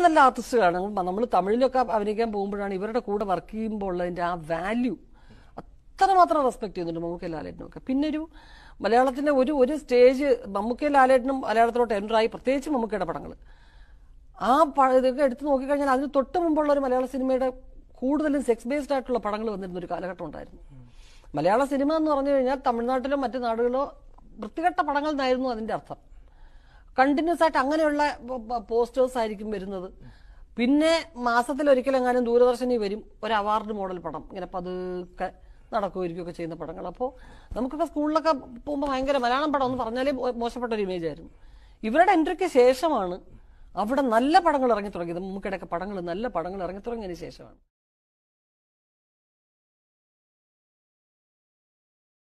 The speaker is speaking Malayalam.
നല്ല ആർട്ടിസ്റ്റുകളാണ് നമ്മൾ തമിഴിലൊക്കെ അഭിനയിക്കാൻ പോകുമ്പോഴാണ് ഇവരുടെ കൂടെ വർക്ക് ചെയ്യുമ്പോൾ ഉള്ളതിന്റെ ആ വാല്യൂ അത്രമാത്രം റെസ്പെക്ട് ചെയ്യുന്നുണ്ട് മമ്മൂക്ക ലാലേട്ടനും ഒക്കെ പിന്നെ ഒരു മലയാളത്തിന്റെ ഒരു ഒരു സ്റ്റേജ് മമ്മൂക്ക ലാലേട്ടനും മലയാളത്തിലോട്ട് എൻ്റർ ആയി പ്രത്യേകിച്ച് മമ്മൂക്കയുടെ പടങ്ങൾ ആ പ- ഇതൊക്കെ എടുത്തു നോക്കിക്കഴിഞ്ഞാൽ അതിന് തൊട്ട് മുമ്പുള്ള ഒരു മലയാള സിനിമയുടെ കൂടുതലും സെക്സ് ബേസ്ഡ് ആയിട്ടുള്ള പടങ്ങൾ വന്നിരുന്ന ഒരു കാലഘട്ടം ഉണ്ടായിരുന്നു മലയാള സിനിമ എന്ന് പറഞ്ഞു കഴിഞ്ഞാൽ തമിഴ്നാട്ടിലോ മറ്റു നാടുകളിലോ വൃത്തികെട്ട പടങ്ങൾ എന്നായിരുന്നു അതിന്റെ അർത്ഥം കണ്ടിന്യൂസ് ആയിട്ട് അങ്ങനെയുള്ള പോസ്റ്റേഴ്സ് ആയിരിക്കും വരുന്നത് പിന്നെ മാസത്തിൽ ഒരിക്കലെങ്ങാനും ദൂരദർശനിൽ വരും ഒരു അവാർഡ് മോഡൽ പടം ഇങ്ങനെ പതുക്കെ നടക്കുമായിരിക്കുകയൊക്കെ ചെയ്യുന്ന പടങ്ങൾ അപ്പോൾ നമുക്കൊക്കെ സ്കൂളിലൊക്കെ പോകുമ്പോൾ ഭയങ്കര മലയാളം പടം എന്ന് പറഞ്ഞാലേ മോ- മോശപ്പെട്ട ഒരു ഇമേജ് ആയിരുന്നു ഇവരുടെ എൻട്രിക്ക് ശേഷമാണ് അവിടെ നല്ല പടങ്ങൾ ഇറങ്ങി തുടങ്ങിയത് നമുക്കിടയ്ക്ക് പടങ്ങൾ നല്ല പടങ്ങൾ ഇറങ്ങി തുടങ്ങിയതിന് ശേഷമാണ്